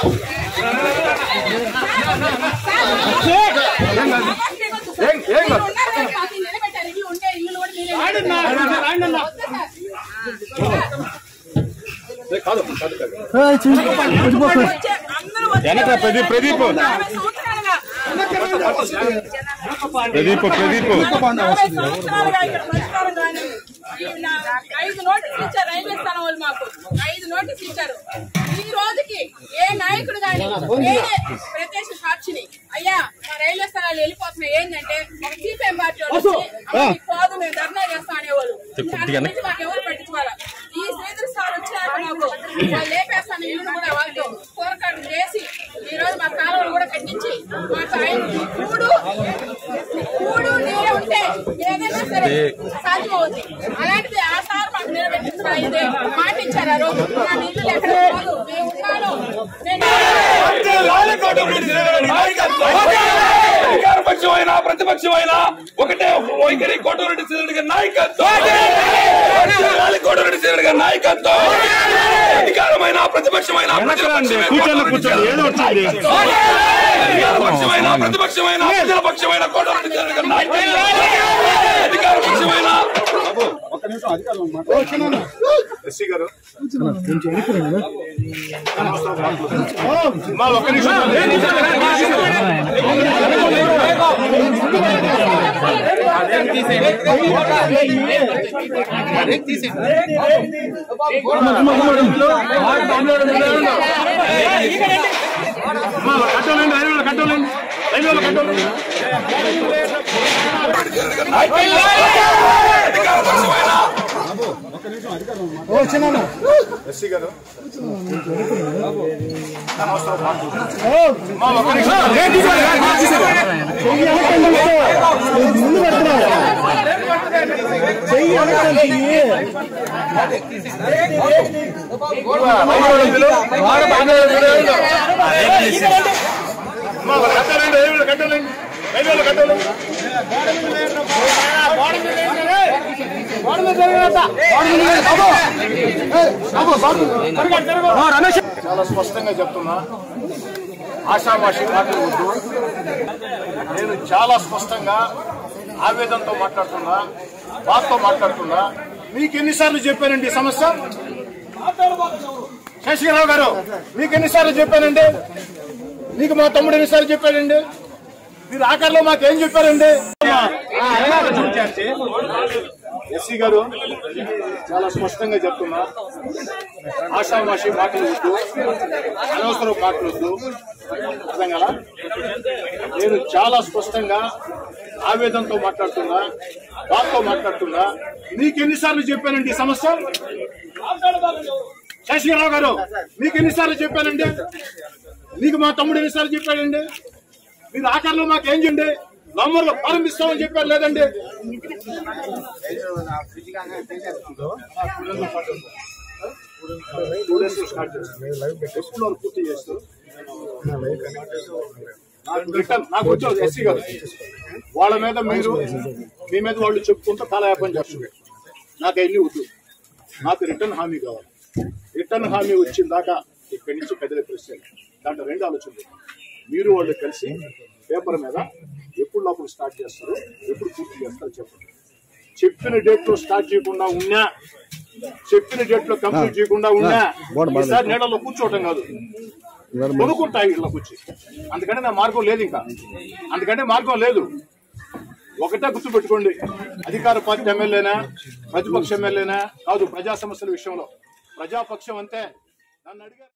ఏం ఏం కాదు. నిలబెట్టారు ఇల్లు ఉండే ఇల్లు కూడా మీరే ఏ, కాదు కాదు కాదు వచ్చే అందరూ వచ్చే వెనక ప్రదీప్ ప్రదీప్ యాభై సంవత్సరాలుగా ప్రదీప్ ప్రదీప్ నలభై సంవత్సరాలుగా ఇక్కడ పరిష్కారం కానీ ఈ నా- ఐదు నోటీసులు ఇచ్చారు రైల్వే స్థానం వాళ్ళు మాకు ఐదు నోటీసులు ఇచ్చారు ఈ రోజుకి ఏ నాయకుడు కానీ నేనే ప్రత్యక్ష సాక్షిని అయ్యా మా రైల్వే స్థానాలు వెళ్ళిపోతున్నాయి ఏంటంటే ఒక సిపిఎం పార్టీ వాళ్ళు వచ్చి, "అమ్మ, మీకు పోదు మేము ధర్నా చేస్తాం అనేవాళ్ళు అంతకు మించి మాకు ఎవరు పట్టించుకోవాలి ఈ శ్రీధర్ సార్ వచ్చాక మాకు వాళ్ళు లేపేస్తాను ఇల్లు కూడా వాళ్ళతో పోరాటం చేసి ఈ రోజు మా కాలువలు కూడా కట్టించి మాకు ఆయన కూడు కూడు నీరే ఉంటే ఏదైనా సరే సాధ్యమవుతుంది అలాంటిది ఆ సార్ మాకు నిలబెట్టించగలిగితే మాట ఇచ్చారు ఆ రోజు మా ఇల్లు ఎక్కడ పోదు మేము ఉన్నాను నేను అధికార పక్షమైన ప్రతిపక్షమైన ఒకటే వైఖరి కోటరెడ్డి శ్రీరెడ్డి గారి నాయకత్వం వర్ధిల్లాలి కోటరెడ్డి శ్రీరెడ్డి గారి నాయకత్వం అధికారమైన ప్రతిపక్షమైన ప్రజల కూర్చోండి పక్షమైన కూర్చోండి ఏదో వచ్చింది అధికార పక్షమైన ప్రతిపక్షమైన ప్రజల పక్షమైన కోటరెడ్డి శ్రీరెడ్డి గారి నాయకత్వం అధికార పక్షమైన ఎస్సీ గారు మా ఒక్క నిమిషం కట్టోలండి రైల్వేలు కట్టోలండి రైల్వేలు కట్టోలండి అధికార పక్షమైన ఎస్సీ గారు మా ఒక్క నిమిషం మా కట్టోలండి రైల్వేలు కట్టోలండి రైల్వేలు కట్టోలండి చాలా స్పష్టంగా చెప్తున్నా ఆషామాషి మాటలు వద్దు నేను చాలా స్పష్టంగా ఆవేదనతో మాట్లాడుతున్నా బాధతో మాట్లాడుతున్నా మీకు ఎన్నిసార్లు చెప్పానండి ఈ సమస్య శశికరావు గారు మీకు ఎన్నిసార్లు చెప్పానండి మీకు మా తమ్ముడు ఎన్నిసార్లు చెప్పాడండి మీరు ఆఖరిలో మాకేం చెప్పారండి ఎస్సీ గారు చాలా స్పష్టంగా చెప్తున్నా ఆషామాషి మాటలు వద్దు అనవసరం మాటలు వద్దు అర్థం కదా నేను చాలా స్పష్టంగా ఆవేదనతో మాట్లాడుతున్నా బాధతో మాట్లాడుతున్నా మీకు ఎన్నిసార్లు చెప్పానండి ఈ సమస్య శశికరావు గారు మీకు ఎన్నిసార్లు చెప్పానండి మీకు మా తమ్ముడు ఎన్నిసార్లు చెప్పాడండి మీరు ఆఖరిలో మాకు ఏం చేయండి నమ్మర్లో ప్రారంభిస్తామని చెప్పారు లేదండి టూ డేస్ లో స్టార్ట్ చేస్తాం ఎప్పుడు వాళ్ళు పూర్తి చేస్తారు నాకు రిటర్న్ నాకు వచ్చేది ఎస్సీ గారు వాళ్ళ మీద మీరు మీ మీద వాళ్ళు చెప్పుకుంటూ కాలయాపన చేస్తున్నారు నాకు వెళ్ళి వద్దు నాకు రిటర్న్ హామీ కావాలి రిటర్న్ హామీ వచ్చిన దాకా ఇక్కడి నుంచి పెద్దల ప్రశ్న దాంట్లో రెండు ఆలోచనలు మీరు వాళ్ళు కలిసి పేపర్ మీద ఎప్పుడు లోపల స్టార్ట్ చేస్తారు ఎప్పుడు పూర్తి చేస్తారు చెప్పండి చెప్పిన డేట్ లో స్టార్ట్ చేయకుండా ఉన్నా చెప్పిన డేట్ లో కంప్లీట్ చేయకుండా ఉన్నా ఈసారి నీళ్ళలో కూర్చోవటం కాదు కొనుక్కుంటా ఇళ్ళకి వచ్చి అందుకంటే నా మార్గం లేదు ఇంకా అందుకంటే మార్గం లేదు ఒకటే గుర్తు పెట్టుకోండి అధికార పార్టీ ఎమ్మెల్యేనా ప్రతిపక్ష ఎమ్మెల్యేనా కాదు ప్రజా సమస్యల విషయంలో ప్రజాపక్షం అంతే నన్ను అడిగారు